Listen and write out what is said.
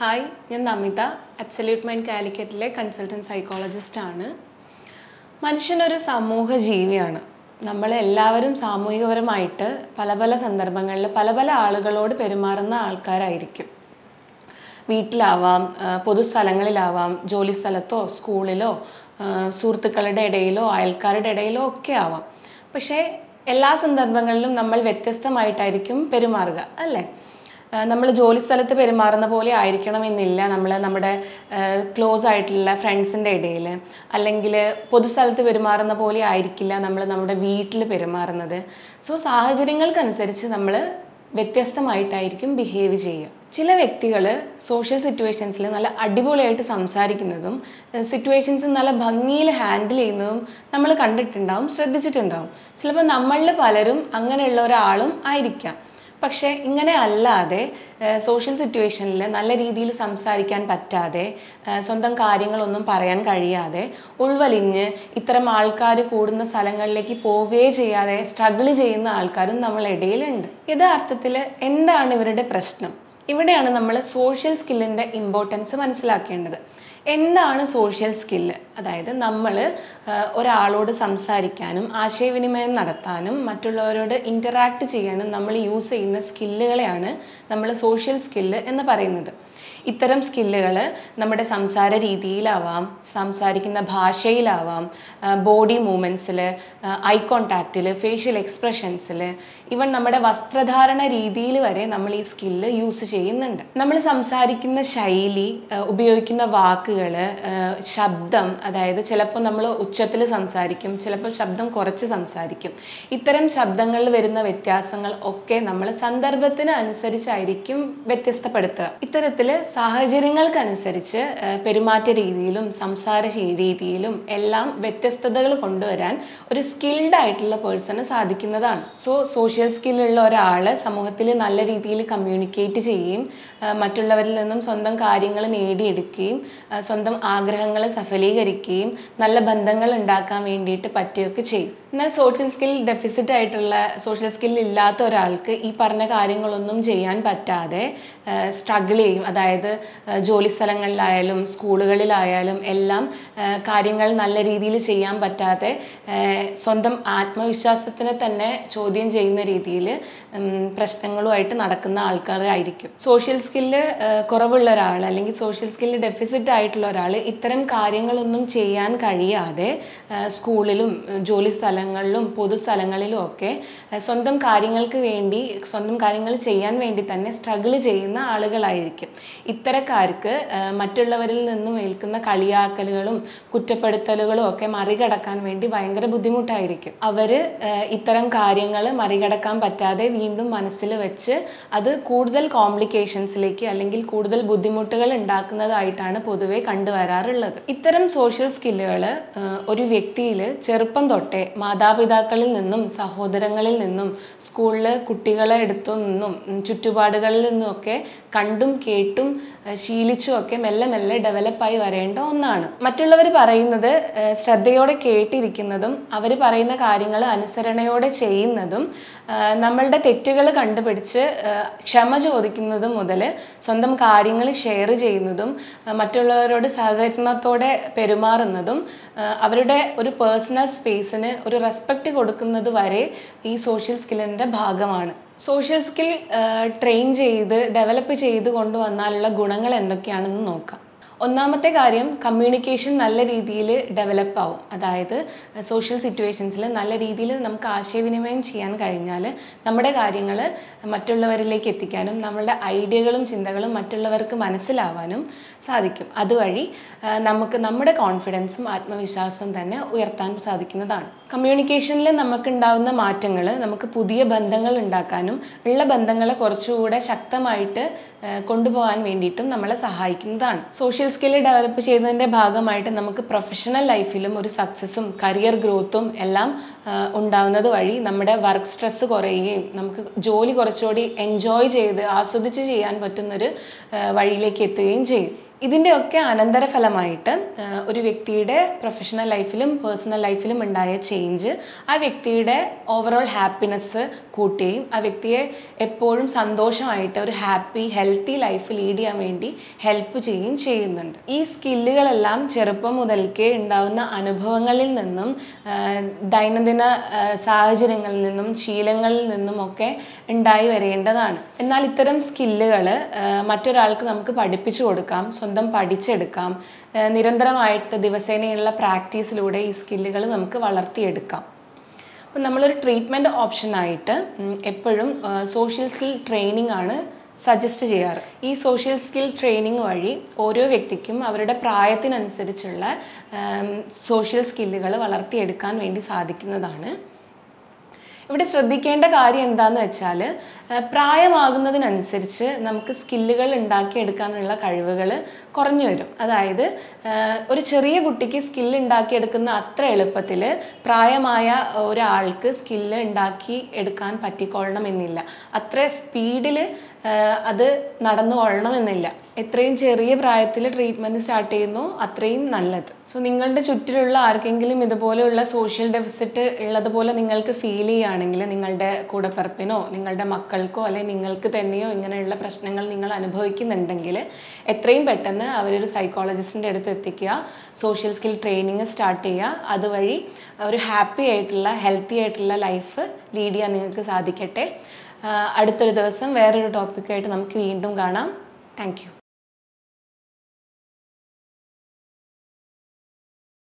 hi ഞാൻ Namitha absolute mind കാലിക്കറ്റിലെ consultant psychologist ആണ് മനുഷ്യനൊരു സമൂഹ ജീവിയാണ് നമ്മൾ എല്ലാവരും സാമൂഹികപരമായിട്ട് പല പല സന്ദർഭങ്ങളിൽ പല പല ആളുകളോട് പെരുമാറുന്ന ആൾക്കാരായിരിക്കും വീട്ടിലാവാം ആ, പൊതുസ്ഥലങ്ങളിലാവാം ജോലി സ്ഥലത്തോ സ്കൂളിലോ ആ, സുഹൃത്തുക്കളുടെ ഇടയിലോ അയൽക്കാരുടെ ഇടയിലോ ഒക്കെ ആവാം പക്ഷേ എല്ലാ സന്ദർഭങ്ങളിലും നമ്മൾ വ്യത്യസ്തമായിട്ടായിരിക്കും പെരുമാറുക അല്ലേ നമ്മൾ ജോലി സ്ഥലത്ത് പെരുമാറുന്ന പോലെ ആയിരിക്കണമെന്നില്ല നമ്മൾ നമ്മുടെ ക്ലോസ് ആയിട്ടുള്ള ഫ്രണ്ട്സിൻ്റെ ഇടയിൽ അല്ലെങ്കിൽ പൊതുസ്ഥലത്ത് പെരുമാറുന്ന പോലെ ആയിരിക്കില്ല നമ്മൾ നമ്മുടെ വീട്ടിൽ പെരുമാറുന്നത് സോ സാഹചര്യങ്ങൾക്കനുസരിച്ച് നമ്മൾ വ്യത്യസ്തമായിട്ടായിരിക്കും ബിഹേവ് ചെയ്യുക ചില വ്യക്തികൾ സോഷ്യൽ സിറ്റുവേഷൻസിൽ നല്ല അടിപൊളിയായിട്ട് സംസാരിക്കുന്നതും സിറ്റുവേഷൻസ് നല്ല ഭംഗിയിൽ ഹാൻഡിൽ ചെയ്യുന്നതും നമ്മൾ കണ്ടിട്ടുണ്ടാവും ശ്രദ്ധിച്ചിട്ടുണ്ടാവും ചിലപ്പോൾ നമ്മളിൽ പലരും അങ്ങനെയുള്ള ഒരാളും ആയിരിക്കാം പക്ഷേ ഇങ്ങനെ അല്ലാതെ സോഷ്യൽ സിറ്റുവേഷനിൽ നല്ല രീതിയിൽ സംസാരിക്കാൻ പറ്റാതെ ആ, സ്വന്തം കാര്യങ്ങളൊന്നും പറയാൻ കഴിയാതെ ഉൾവലിഞ്ഞ് ഇത്തരം ആൾക്കാർ കൂടുന്ന സ്ഥലങ്ങളിലേക്ക് പോവുകയേ ചെയ്യാതെ സ്ട്രഗിൾ ചെയ്യുന്ന ആൾക്കാരും നമ്മളിടയിലുണ്ട് യഥാർത്ഥത്തിൽ എന്താണ് ഇവരുടെ പ്രശ്നം ഇവിടെയാണ് നമ്മൾ സോഷ്യൽ സ്കില്ലിൻ്റെ ഇമ്പോർട്ടൻസ് മനസ്സിലാക്കേണ്ടത് എന്താണ് സോഷ്യൽ സ്കില്ല് അതായത് നമ്മൾ ഒരാളോട് സംസാരിക്കാനും ആശയവിനിമയം നടത്താനും മറ്റുള്ളവരോട് ഇൻറ്ററാക്ട് ചെയ്യാനും നമ്മൾ യൂസ് ചെയ്യുന്ന സ്കില്ലുകളെയാണ് നമ്മൾ സോഷ്യൽ സ്കില്ല് എന്ന് പറയുന്നത് ഇത്തരം സ്കില്ലുകൾ നമ്മുടെ സംസാര രീതിയിലാവാം സംസാരിക്കുന്ന ഭാഷയിലാവാം ബോഡി മൂവ്മെൻറ്റ്സിൽ ഐ കോണ്ടാക്റ്റിൽ ഫേഷ്യൽ എക്സ്പ്രഷൻസിൽ ഇവൺ നമ്മുടെ വസ്ത്രധാരണ രീതിയിൽ വരെ നമ്മൾ ഈ സ്കില്ല് യൂസ് ചെയ്യുന്നുണ്ട് നമ്മൾ സംസാരിക്കുന്ന ശൈലി ആ, ഉപയോഗിക്കുന്ന വാക്കുകൾ ശബ്ദം അതായത് ചിലപ്പോൾ നമ്മൾ ഉച്ചത്തിൽ സംസാരിക്കും ചിലപ്പോൾ ശബ്ദം കുറച്ച് സംസാരിക്കും ഇത്തരം ശബ്ദങ്ങളിൽ വരുന്ന വ്യത്യാസങ്ങൾ ഒക്കെ നമ്മൾ സന്ദർഭത്തിന് അനുസരിച്ചായിരിക്കും വ്യത്യസ്തപ്പെടുത്തുക ഇത്തരത്തിൽ സാഹചര്യങ്ങൾക്കനുസരിച്ച് ആ, പെരുമാറ്റ രീതിയിലും സംസാര ശീ- രീതിയിലും എല്ലാം വ്യത്യസ്തതകൾ കൊണ്ടുവരാൻ ഒരു സ്കിൽഡ് ആയിട്ടുള്ള പേഴ്സണ് സാധിക്കുന്നതാണ് സോ സോഷ്യൽ സ്കില്ലുള്ള ഒരാൾ സമൂഹത്തിൽ നല്ല രീതിയിൽ കമ്മ്യൂണിക്കേറ്റ് ചെയ്യുകയും ആ, മറ്റുള്ളവരിൽ നിന്നും സ്വന്തം കാര്യങ്ങൾ നേടിയെടുക്കുകയും ആ, സ്വന്തം ആഗ്രഹങ്ങൾ സഫലീകരിക്കുകയും നല്ല ബന്ധങ്ങൾ ഉണ്ടാക്കാൻ വേണ്ടിയിട്ട് പറ്റുകയൊക്കെ ചെയ്യും എന്നാൽ സോഷ്യൽ സ്കിൽ ഡെഫിസിറ്റ് ആയിട്ടുള്ള സോഷ്യൽ സ്കിൽ ഇല്ലാത്ത ഒരാൾക്ക് ഈ പറഞ്ഞ കാര്യങ്ങളൊന്നും ചെയ്യാൻ പറ്റാതെ സ്ട്രഗിൾ ചെയ്യും അതായത് ആ, ജോലി സ്ഥലങ്ങളിലായാലും സ്കൂളുകളിലായാലും എല്ലാം ആ, കാര്യങ്ങൾ നല്ല രീതിയിൽ ചെയ്യാൻ പറ്റാതെ ആ, സ്വന്തം ആത്മവിശ്വാസത്തിനെ തന്നെ ചോദ്യം ചെയ്യുന്ന രീതിയിൽ പ്രശ്നങ്ങളുമായിട്ട് നടക്കുന്ന ആൾക്കാരായിരിക്കും സോഷ്യൽ സ്കില്ല് കുറവുള്ള ഒരാൾ അല്ലെങ്കിൽ സോഷ്യൽ സ്കില്ല് ഡെഫിസിറ്റ് ആയിട്ടുള്ള ഒരാൾ ഇത്തരം കാര്യങ്ങളൊന്നും ചെയ്യാൻ കഴിയാതെ ആ, സ്കൂളിലും ഉം, ജോലി സ്ഥലങ്ങളിലും പൊതുസ്ഥലങ്ങളിലും ഒക്കെ ആ, സ്വന്തം കാര്യങ്ങൾക്ക് വേണ്ടി സ്വന്തം കാര്യങ്ങൾ ചെയ്യാൻ വേണ്ടി തന്നെ സ്ട്രഗിൾ ചെയ്യുന്ന ആളുകളായിരിക്കും ഇത്തരക്കാർക്ക് ആ, മറ്റുള്ളവരിൽ നിന്നും ഏൽക്കുന്ന കളിയാക്കലുകളും കുറ്റപ്പെടുത്തലുകളും ഒക്കെ മറികടക്കാൻ വേണ്ടി ഭയങ്കര ബുദ്ധിമുട്ടായിരിക്കും അവർ ഇത്തരം കാര്യങ്ങൾ മറികടക്കാൻ പറ്റാതെ വീണ്ടും മനസ്സിൽ വെച്ച് അത് കൂടുതൽ കോംപ്ലിക്കേഷൻസിലേക്ക് അല്ലെങ്കിൽ കൂടുതൽ ബുദ്ധിമുട്ടുകൾ ഉണ്ടാക്കുന്നതായിട്ടാണ് പൊതുവെ കണ്ടുവരാറുള്ളത് ഇത്തരം സോഷ്യൽ സ്കില്ലുകൾ ഒരു വ്യക്തിയിൽ ചെറുപ്പം തൊട്ടേ മാതാപിതാക്കളിൽ നിന്നും സഹോദരങ്ങളിൽ നിന്നും സ്കൂളിൽ കുട്ടികളെ അടുത്തു നിന്നും ഉം, ചുറ്റുപാടുകളിൽ നിന്നുമൊക്കെ കണ്ടും കേട്ടും ഏഹ്, ശീലിച്ചും ഒക്കെ മെല്ലെ മെല്ലെ ഡെവലപ്പായി വരേണ്ട ഒന്നാണ് മറ്റുള്ളവർ പറയുന്നത് ഏഹ്, ശ്രദ്ധയോടെ കേട്ടിരിക്കുന്നതും അവർ പറയുന്ന കാര്യങ്ങൾ അനുസരണയോടെ ചെയ്യുന്നതും ഏഹ്, നമ്മളുടെ തെറ്റുകൾ കണ്ടുപിടിച്ച് ഏഹ്, ക്ഷമ ചോദിക്കുന്നതും മുതൽ സ്വന്തം കാര്യങ്ങൾ ഷെയർ ചെയ്യുന്നതും ഏഹ്, മറ്റുള്ളവരോട് സഹകരണത്തോടെ പെരുമാറുന്നതും ഏഹ്, അവരുടെ ഒരു പേഴ്സണൽ സ്പേസിന് ഒരു റെസ്പെക്റ്റ് കൊടുക്കുന്നത് വരെ ഈ സോഷ്യൽ സ്കില്ലിൻ്റെ ഭാഗമാണ് സോഷ്യൽ സ്കിൽ ട്രെയിൻ ചെയ്ത് ഡെവലപ്പ് ചെയ്ത് കൊണ്ടുവന്നാലുള്ള ഗുണങ്ങൾ എന്തൊക്കെയാണെന്ന് നോക്കാം ഒന്നാമത്തെ കാര്യം കമ്മ്യൂണിക്കേഷൻ നല്ല രീതിയിൽ ഡെവലപ്പ് ആവും അതായത് സോഷ്യൽ സിറ്റുവേഷൻസിൽ നല്ല രീതിയിൽ നമുക്ക് ആശയവിനിമയം ചെയ്യാൻ കഴിഞ്ഞാൽ നമ്മുടെ കാര്യങ്ങൾ മറ്റുള്ളവരിലേക്ക് എത്തിക്കാനും നമ്മളുടെ ഐഡിയകളും ചിന്തകളും മറ്റുള്ളവർക്ക് മനസ്സിലാവാനും സാധിക്കും അതുവഴി ആ, നമുക്ക് നമ്മുടെ കോൺഫിഡൻസും ആത്മവിശ്വാസവും തന്നെ ഉയർത്താൻ സാധിക്കുന്നതാണ് കമ്മ്യൂണിക്കേഷനിൽ നമുക്കുണ്ടാകുന്ന മാറ്റങ്ങൾ നമുക്ക് പുതിയ ബന്ധങ്ങൾ ഉണ്ടാക്കാനും ഉള്ള ബന്ധങ്ങളെ കുറച്ചുകൂടെ ശക്തമായിട്ട് ആ, കൊണ്ടുപോകാൻ വേണ്ടിയിട്ടും നമ്മളെ സഹായിക്കുന്നതാണ് സോഷ്യൽ സ്കില്ല് ഡെവലപ്പ് ചെയ്യുന്നതിൻ്റെ ഭാഗമായിട്ട് നമുക്ക് പ്രൊഫഷണൽ ലൈഫിലും ഒരു സക്സസ്സും കരിയർ ഗ്രോത്തും എല്ലാം ആ, ഉണ്ടാവുന്നത് വഴി നമ്മുടെ വർക്ക് സ്ട്രെസ്സ് കുറയുകയും നമുക്ക് ജോലി കുറച്ചുകൂടി എൻജോയ് ചെയ്ത് ആസ്വദിച്ച് ചെയ്യാൻ പറ്റുന്നൊരു ആ, വഴിയിലേക്ക് എത്തുകയും ചെയ്യും ഇതിൻ്റെയൊക്കെ അനന്തരഫലമായിട്ട് ആ, ഒരു വ്യക്തിയുടെ പ്രൊഫഷണൽ ലൈഫിലും പേഴ്സണൽ ലൈഫിലും ഉണ്ടായ ചേഞ്ച് ആ വ്യക്തിയുടെ ഓവറോൾ ഹാപ്പിനെസ് കൂട്ടുകയും ആ വ്യക്തിയെ എപ്പോഴും സന്തോഷമായിട്ട് ഒരു ഹാപ്പി ഹെൽത്തി ലൈഫ് ലീഡ് ചെയ്യാൻ വേണ്ടി ഹെൽപ്പ് ചെയ്യുകയും ചെയ്യുന്നുണ്ട് ഈ സ്കില്ലുകളെല്ലാം ചെറുപ്പം മുതൽക്കേ ഉണ്ടാവുന്ന അനുഭവങ്ങളിൽ നിന്നും ആ, ദൈനംദിന ആ, സാഹചര്യങ്ങളിൽ നിന്നും ശീലങ്ങളിൽ നിന്നും ഒക്കെ ഉണ്ടായി വരേണ്ടതാണ് എന്നാൽ ഇത്തരം സ്കില്ലുകൾ മറ്റൊരാൾക്ക് നമുക്ക് പഠിപ്പിച്ചു കൊടുക്കാം സ്വന്തം പഠിച്ചെടുക്കാം ആ, നിരന്തരമായിട്ട് ദിവസേനയുള്ള പ്രാക്ടീസിലൂടെ ഈ സ്കില്ലുകൾ നമുക്ക് വളർത്തിയെടുക്കാം അപ്പം നമ്മളൊരു ട്രീറ്റ്മെൻറ്റ് ഓപ്ഷനായിട്ട് ഉം, എപ്പോഴും സോഷ്യൽ സ്കിൽ ട്രെയിനിങ് ആണ് സജസ്റ്റ് ചെയ്യാറ് ഈ സോഷ്യൽ സ്കിൽ ട്രെയിനിങ് വഴി ഓരോ വ്യക്തിക്കും അവരുടെ പ്രായത്തിനനുസരിച്ചുള്ള സോഷ്യൽ സ്കില്ലുകൾ വളർത്തിയെടുക്കാൻ വേണ്ടി സാധിക്കുന്നതാണ് ഇവിടെ ശ്രദ്ധിക്കേണ്ട കാര്യം എന്താന്ന് വെച്ചാൽ പ്രായമാകുന്നതിനനുസരിച്ച് നമുക്ക് സ്കില്ലുകൾ ഉണ്ടാക്കിയെടുക്കാനുള്ള കഴിവുകൾ കുറഞ്ഞു വരും അതായത് ആ, ഒരു ചെറിയ കുട്ടിക്ക് സ്കില്ല് ഉണ്ടാക്കിയെടുക്കുന്ന അത്ര എളുപ്പത്തിൽ പ്രായമായ ഒരാൾക്ക് സ്കില്ല് ഉണ്ടാക്കി എടുക്കാൻ പറ്റിക്കൊള്ളണം എന്നില്ല അത്ര സ്പീഡിൽ അത് നടന്നു കൊള്ളണമെന്നില്ല എത്രയും ചെറിയ പ്രായത്തിൽ ട്രീറ്റ്മെൻറ്റ് സ്റ്റാർട്ട് ചെയ്യുന്നു അത്രയും നല്ലത് സോ നിങ്ങളുടെ ചുറ്റിലുള്ള ആർക്കെങ്കിലും ഇതുപോലെയുള്ള സോഷ്യൽ ഡെഫിസിറ്റ് ഉള്ളതുപോലെ നിങ്ങൾക്ക് ഫീൽ ചെയ്യുകയാണെങ്കിൽ നിങ്ങളുടെ കൂടപ്പിറപ്പിനോ നിങ്ങളുടെ മക്കൾക്കോ അല്ലെങ്കിൽ നിങ്ങൾക്ക് തന്നെയോ ഇങ്ങനെയുള്ള പ്രശ്നങ്ങൾ നിങ്ങൾ അനുഭവിക്കുന്നുണ്ടെങ്കിൽ എത്രയും പെട്ടെന്ന് അവരൊരു സൈക്കോളജിസ്റ്റിൻ്റെ അടുത്ത് എത്തിക്കുക സോഷ്യൽ സ്കിൽ ട്രെയിനിങ് സ്റ്റാർട്ട് ചെയ്യുക അതുവഴി ഒരു ഹാപ്പി ആയിട്ടുള്ള ഹെൽത്തി ആയിട്ടുള്ള ലൈഫ് ലീഡ് ചെയ്യാൻ നിങ്ങൾക്ക് സാധിക്കട്ടെ ആ, അടുത്തൊരു ദിവസം വേറൊരു ടോപ്പിക്കായിട്ട് നമുക്ക് വീണ്ടും കാണാം താങ്ക് യു